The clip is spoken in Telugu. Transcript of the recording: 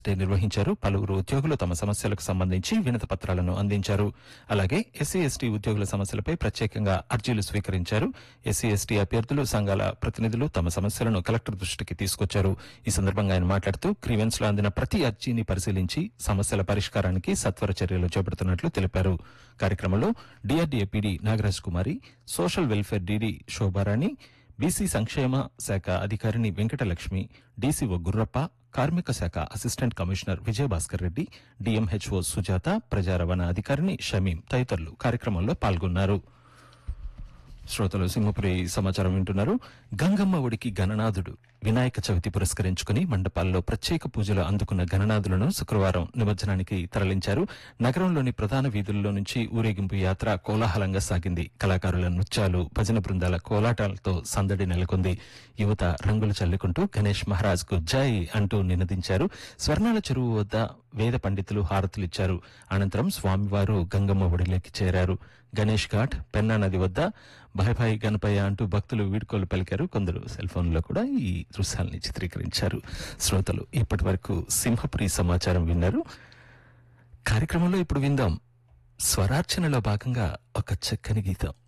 డే నిర్వహించారు పలువురు ఉద్యోగులు తమ సమస్యలకు సంబంధించి వినతి పత్రాలను అందించారు అలాగే ఎస్సీ ఎస్టీ ఉద్యోగుల సమస్యలపై ప్రత్యేకంగా అర్జీలు స్వీకరించారు ఎస్సీ ఎస్టీ అభ్యర్థులు సంఘాల ప్రతినిధులు తమ సమస్యలను కలెక్టర్ దృష్టికి తీసుకొచ్చారు ఈ సందర్భంగా ఆయన మాట్లాడుతూ గ్రీవెన్స్ లో అందిన ప్రతి అర్జీని పరిశీలించి సమస్యల పరిష్కారానికి సత్వర చర్యలు చేపడుతున్నట్లు తెలిపారు కార్యక్రమంలో DRDA PD Nagaraj Kumari social welfare DD Shobharani BC సంక్షేమ శాఖ అధికారిని వెంకటలక్ష్మి డీసీఓ గుర్రప్ప కార్మిక శాఖ assistant commissioner Vijayabhaskar Reddy DMHO Sujatha ప్రజా రవాణా అధికారిని షమీం తదితరులు కార్యక్రమంలో పాల్గొన్నారు శ్రోతలు సింహపురి సమాచారం వింటున్నారు గంగమ్మ ఒడికి గణనాథుడు వినాయక చవితి పురస్కరించుకుని మండపాల్లో ప్రత్యేక పూజలు అందుకున్న గణనాథులను శుక్రవారం నిమజ్జనానికి తరలించారు నగరంలోని ప్రధాన వీధుల్లో నుంచి ఊరేగింపు యాత్ర కోలాహలంగా సాగింది కళాకారుల నృత్యాలు భజన బృందాల కోలాటాలతో సందడి నెలకొంది యువత రంగులు చల్లుకుంటూ గణేష్ మహారాజ్ కు జై అంటూ నినదించారు స్వర్ణాల చెరువు వద్ద వేద పండితులు హారతులిచ్చారు అనంతరం స్వామివారు గంగమ్మ ఒడిలోకి చేరారు గణేష్ ఘాట్ పెన్నా నది వద్ద భాయ్ భాయ్ గణపయ్య అంటూ భక్తులు వీడ్కోలు పలికారు కొందరు సెల్ ఫోన్లో కూడా ఈ దృశ్యాల్ని చిత్రీకరించారు శ్రోతలు ఇప్పటి వరకు సింహపురి సమాచారం విన్నారు కార్యక్రమంలో ఇప్పుడు విందాం స్వరార్చనలో భాగంగా ఒక చక్కని గీతం